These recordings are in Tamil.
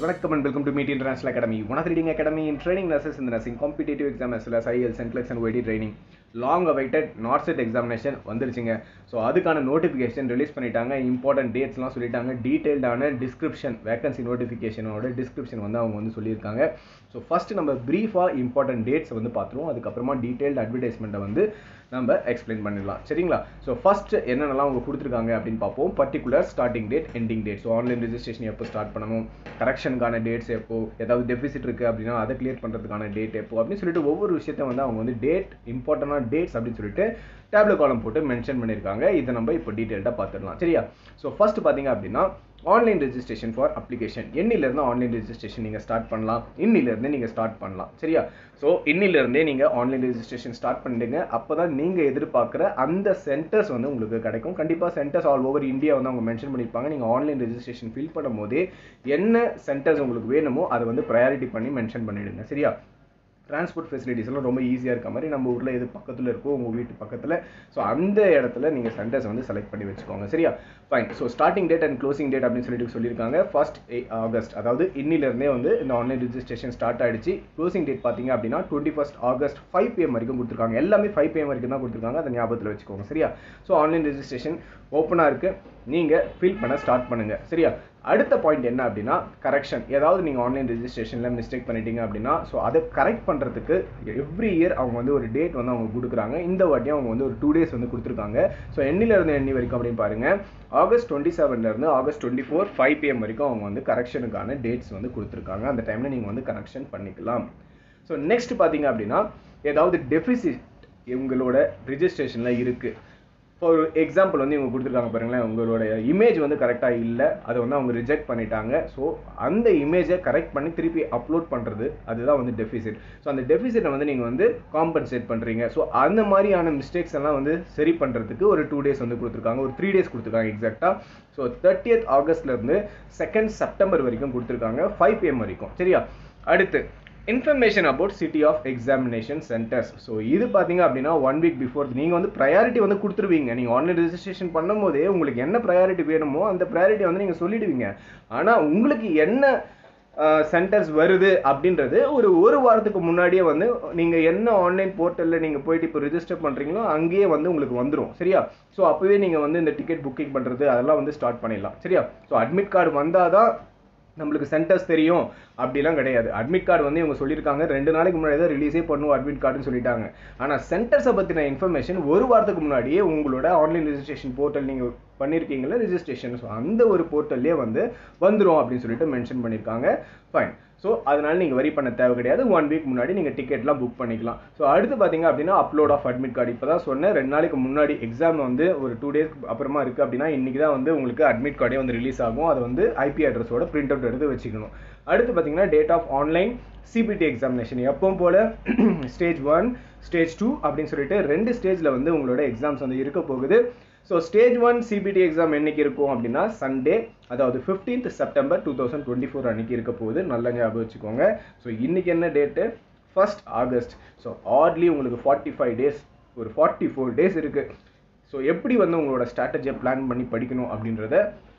வணக்கம் and welcome to meet international academy one of leading academy in training nurses இந்த nursing competitive exam as well as ஐஎல் சென்ட்லெக்ஸ் அண்ட் ஒய்டி training long awaited NORCET examination வந்துருச்சுங்க ஸோ அதுக்கான நோட்டிஃபிகேஷன் ரிலீஸ் பண்ணிட்டாங்க இம்பார்ட்டன்ட் டேட்ஸ்லாம் சொல்லிட்டாங்க டீட்டெயில்டான டிஸ்கிரிப்ஷன் வேகன்சி நோட்டிஃபிகேஷனோட டிஸ்கிரிப்ஷன் வந்து அவங்க வந்து சொல்லியிருக்காங்க ஸோ ஃபஸ்ட்டு நம்ம ப்ரீஃபாக இம்பார்ட்டன்ட் டேட்ஸ் வந்து பார்த்துருவோம் அதுக்கப்புறமா டீட்டெயில்டு அட்வர்டைஸ்மெண்ட்டை வந்து நம்ம எக்ஸ்பிளைன் பண்ணிடலாம் சரிங்களா ஸோ ஃபர்ஸ்ட் என்னென்னலாம் அவங்க கொடுத்துருக்காங்க அப்படின்னு பார்ப்போம் particular starting date ending date so online registration எப்போ ஸ்டார்ட் பண்ணணும் கரெக்ஷனுக்கான டேட்ஸ் எப்போ ஏதாவது டெபிசிட் இருக்குது அப்படின்னா அதை கிளியர் பண்ணுறதுக்கான டேட் எப்போ அப்படின்னு சொல்லிட்டு ஒவ்வொரு விஷயத்தை வந்து அவங்க வந்து டேட் இம்பார்ட்டண்டான டேட்ஸ் அப்படின்னு சொல்லிட்டு டேப்லெட் காலம் போட்டு மென்ஷன் பண்ணியிருக்காங்க இதை நம்ம இப்போ டீட்டெயில்டாக பார்த்துடலாம் சரியா ஸோ ஃபர்ஸ்ட் பார்த்தீங்க அப்படின்னா ஆன்லைன் ரெஜிஸ்ட்ரேஷன் ஃபார் அப்ளிகேஷன் இன்னிலேருந்து ஆன்லைன் ரெஜிஸ்ட்ரேஷன் நீங்கள் ஸ்டார்ட் பண்ணலாம் இன்னிலேருந்து நீங்கள் ஸ்டார்ட் பண்ணலாம் சரியா ஸோ இன்னிலேருந்தே நீங்கள் ஆன்லைன் ரெஜிஸ்ட்ரேஷன் ஸ்டார்ட் பண்ணிடுங்க அப்போ தான் நீங்கள் எதிர்பார்க்குற அந்த சென்டர்ஸ் வந்து உங்களுக்கு கிடைக்கும் கண்டிப்பாக சென்டர்ஸ் ஆல் ஓவர் இந்தியா வந்து அவங்க மென்ஷன் பண்ணியிருப்பாங்க நீங்கள் ஆன்லைன் ரெஜிஸ்ட்ரேஷன் ஃபில் பண்ணும் போதே என்ன சென்டர்ஸ் உங்களுக்கு வேணுமோ அதை வந்து ப்ரையாரிட்டி பண்ணி மென்ஷன் பண்ணிடுங்க சரியா டிரான்ஸ்போர்ட் ஃபெசிலிட்டிஸ் எல்லாம் ரொம்ப ஈஸியாக இருக்க மாதிரி நம்ம ஊரில் எது பக்கத்தில் இருக்கோ உங்கள் வீட்டு பக்கத்தில் ஸோ அந்த இடத்துல நீங்கள் சென்டர்ஸ் வந்து செலக்ட் பண்ணி வச்சுக்கோங்க சரியா fine so starting date and closing date அப்படின்னு சொல்லிட்டு சொல்லியிருக்காங்க ஃபர்ஸ்ட் ஆகஸ்ட் அதாவது இன்னிலேருந்தே வந்து இந்த ஆன்லைன் ரெஜிஸ்ட்ரேஷன் ஸ்டார்ட் ஆயிடுச்சு க்ளோசிங் டேட் பார்த்தீங்க அப்படின்னா twenty first August five PM வரைக்கும் கொடுத்துருக்காங்க எல்லாமே ஃபைவ் பிஎம் வரைக்கும் தான் கொடுத்துருக்காங்க அதை ஞாபகத்தில் வச்சுக்கோங்க சரியா ஸோ ஆன்லைன் ரெஜிஸ்ட்ரேஷன் ஓப்பனாக இருக்குது நீங்கள் ஃபில் பண்ண ஸ்டார்ட் பண்ணுங்கள் சரியா அடுத்த பாயிண்ட் என்ன அப்படின்னா கரெக்ஷன் ஏதாவது நீங்கள் ஆன்லைன் ரெஜிஸ்ட்ரேஷனில் மிஸ்டேக் பண்ணிட்டீங்க அப்படின்னா ஸோ அதை கரெக்ட் பண்ணுறதுக்கு எவ்ரி இயர் அவங்க வந்து ஒரு டேட் வந்து அவங்க கொடுக்குறாங்க இந்த வாட்டியும் அவங்க வந்து ஒரு டூ டேஸ் வந்து கொடுத்துருக்காங்க ஸோ எண்ணிலிருந்து எண்ணி வரைக்கும் அப்படின்னு பாருங்கள் ஆகஸ்ட் டுவெண்ட்டி செவன்லேருந்து August twenty four five PM வரைக்கும் அவங்க வந்து கரெக்ஷனுக்கான டேட்ஸ் வந்து கொடுத்துருக்காங்க அந்த டைமில் நீங்கள் வந்து கரெக்ஷன் பண்ணிக்கலாம் ஸோ நெக்ஸ்ட் பார்த்தீங்க அப்படின்னா ஏதாவது டெபிசிட் உங்களோட ரிஜிஸ்ட்ரேஷனில் இருக்குது ஒரு எக்ஸாம்பிள் வந்து இவங்க கொடுத்துருக்காங்க பாருங்களேன் உங்களோட இமேஜ் வந்து கரெக்டாக இல்லை அதை வந்து அவங்க ரிஜெக்ட் பண்ணிட்டாங்க ஸோ அந்த இமேஜை கரெக்ட் பண்ணி திருப்பி அப்லோட் பண்ணுறது அதுதான் வந்து டெஃபிசிட் ஸோ அந்த டெஃபிசிட்டை வந்து நீங்கள் வந்து காம்பன்சேட் பண்ணுறீங்க ஸோ அந்த மாதிரியான மிஸ்டேக்ஸ் எல்லாம் வந்து சரி பண்ணுறதுக்கு ஒரு டூ டேஸ் வந்து கொடுத்துருக்காங்க ஒரு த்ரீ டேஸ் கொடுத்துருக்காங்க எக்ஸாக்டாக ஸோ தேர்ட்டியத் ஆகஸ்ட்லேருந்து செகண்ட் செப்டம்பர் வரைக்கும் கொடுத்துருக்காங்க ஃபைவ் பிஎம் வரைக்கும் சரியா அடுத்து information about city of examination centres so இது பார்த்தீங்க அப்படின்னா ஒன் வீக் பிஃபோர் நீங்கள் வந்து ப்ரையாரிட்டி வந்து கொடுத்துருவீங்க நீங்கள் ஆன்லைன் ரெஜிஸ்ட்ரேஷன் பண்ணும்போதே உங்களுக்கு என்ன ப்ரையாரிட்டி வேணுமோ அந்த ப்ரையாரிட்டி வந்து நீங்கள் சொல்லிடுவீங்க ஆனால் உங்களுக்கு என்ன சென்டர்ஸ் வருது அப்படின்றது ஒரு ஒரு வாரத்துக்கு முன்னாடியே வந்து நீங்கள் என்ன ஆன்லைன் போர்ட்டலில் நீங்கள் போயிட்டு இப்போ ரிஜிஸ்டர் பண்ணுறீங்களோ அங்கேயே வந்து உங்களுக்கு வந்துடும் சரியா ஸோ அப்போவே நீங்கள் வந்து இந்த டிக்கெட் புக்கிங் பண்ணுறது அதெல்லாம் வந்து ஸ்டார்ட் பண்ணிடலாம் சரியா ஸோ அட்மிட் கார்டு வந்தால் தான் நம்மளுக்கு சென்டர்ஸ் தெரியும் அப்படிலாம் கிடையாது அட்மிட் கார்டு வந்து இவங்க சொல்லியிருக்காங்க ரெண்டு நாளைக்கு முன்னாடி தான் ரிலீஸே பண்ணுவோம் அட்மிட் கார்டுன்னு சொல்லிட்டாங்க ஆனால் சென்டர்ஸை பற்றின இன்ஃபர்மேஷன் ஒரு வாரத்துக்கு முன்னாடியே உங்களோட ஆன்லைன் ரெஜிஸ்ட்ரேஷன் போர்ட்டல் நீங்கள் பண்ணியிருக்கீங்களா ரெஜிஸ்ட்ரேஷன் ஸோ அந்த ஒரு போர்ட்டல்லே வந்து வந்துடும் அப்படின்னு சொல்லிட்டு மென்ஷன் பண்ணியிருக்காங்க ஃபைன் ஸோ அதனால நீங்கள் வரி பண்ண தேவை கிடையாது ஒன் வீக் முன்னாடி நீங்கள் டிக்கெட்லாம் புக் பண்ணிக்கலாம் ஸோ அடுத்து பார்த்தீங்க அப்படின்னா அப்லோட் ஆஃப் அட்மிட் கார்டு இப்போ தான் சொன்னேன் ரெண்டு நாளைக்கு முன்னாடி எக்ஸாம் வந்து ஒரு டூ டேஸ் அப்புறமா இருக்குது அப்படின்னா இன்றைக்கி தான் வந்து உங்களுக்கு அட்மிட் கார்டே வந்து ரிலீஸ் ஆகும் அதை வந்து ஐபி அட்ரஸோட பிரிண்ட் அவுட் எடுத்து வச்சுக்கணும் அடுத்து பார்த்தீங்கன்னா date of online CBT examination எப்பவும் போல் ஸ்டேஜ் ஒன் ஸ்டேஜ் டூ அப்படின்னு சொல்லிட்டு ரெண்டு ஸ்டேஜில் வந்து உங்களோட எக்ஸாம்ஸ் வந்து இருக்க போகுது so stage one CBT exam என்னைக்கு இருக்கும் அப்படின்னா சண்டே அதாவது fifteenth September two thousand twenty four அன்னைக்கு இருக்க போகுது நல்ல ஞாபகம் வச்சுக்கோங்க ஸோ இன்னைக்கு என்ன date first August so hardly உங்களுக்கு ஃபார்ட்டி ஃபைவ் டேஸ் ஒரு ஃபார்ட்டி ஃபோர் டேஸ் இருக்குது ஸோ எப்படி வந்து உங்களோட ஸ்ட்ராட்டஜியை பிளான் பண்ணி படிக்கணும் அப்படின்றத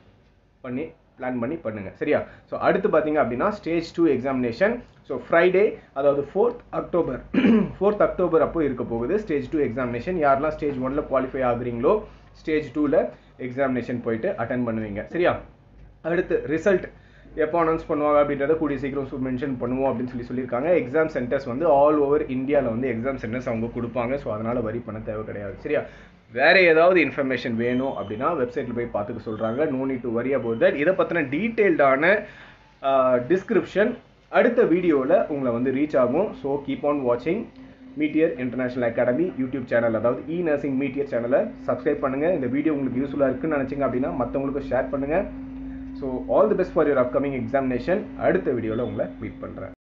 பண்ணி பிளான் பண்ணி பண்ணுங்க சரியா ஸோ அடுத்து பார்த்தீங்க அப்படின்னா stage two examination so Friday அதாவது ஃபோர்த் அக்டோபர் ஃபோர்த் அக்டோபர் அப்போ இருக்க போகுது ஸ்டேஜ் டூ எக்ஸாமினேஷன் யாரெல்லாம் ஸ்டேஜ் ஒனில் குவாலிஃபை ஆகுறீங்களோ ஸ்டேஜ் டூவில் எக்ஸாமினேஷன் போயிட்டு அட்டன் பண்ணுவீங்க சரியா அடுத்து ரிசல்ட் எப்போ அனௌன்ஸ் பண்ணுவாங்க அப்படின்றத கூடிய சீக்கிரம் மென்ஷன் பண்ணுவோம் அப்படின்னு சொல்லி சொல்லியிருக்காங்க எக்ஸாம் சென்டர்ஸ் வந்து ஆல் ஓவர் இந்தியாவில் வந்து எக்ஸாம் சென்டர்ஸ் அவங்க கொடுப்பாங்க ஸோ அதனால் வரி பண்ண தேவை கிடையாது சரியா வேறு ஏதாவது இன்ஃபர்மேஷன் வேணும் அப்படின்னா வெப்சைட்டில் போய் பார்த்துக்க சொல்கிறாங்க no need to worry about that இதை பற்றின டீட்டெயில்டான டிஸ்கிரிப்ஷன் அடுத்த வீடியோவில் உங்களை வந்து ரீச் ஆகும் ஸோ கீப் ஆன் வாட்சிங் Meteor International Academy YouTube channel அதாவது இ நர்சிங் மீட்டியர் சேனலை சப்ஸ்கிரைப் பண்ணுங்கள் இந்த வீடியோ உங்களுக்கு யூஸ்ஃபுல்லாக இருக்குன்னு நினச்சிங்க அப்படின்னா மற்றவங்களுக்கும் ஷேர் பண்ணுங்கள் so all the best for your upcoming examination அடுத்த வீடியோவில் உங்களை மீட் பண்ணுறேன்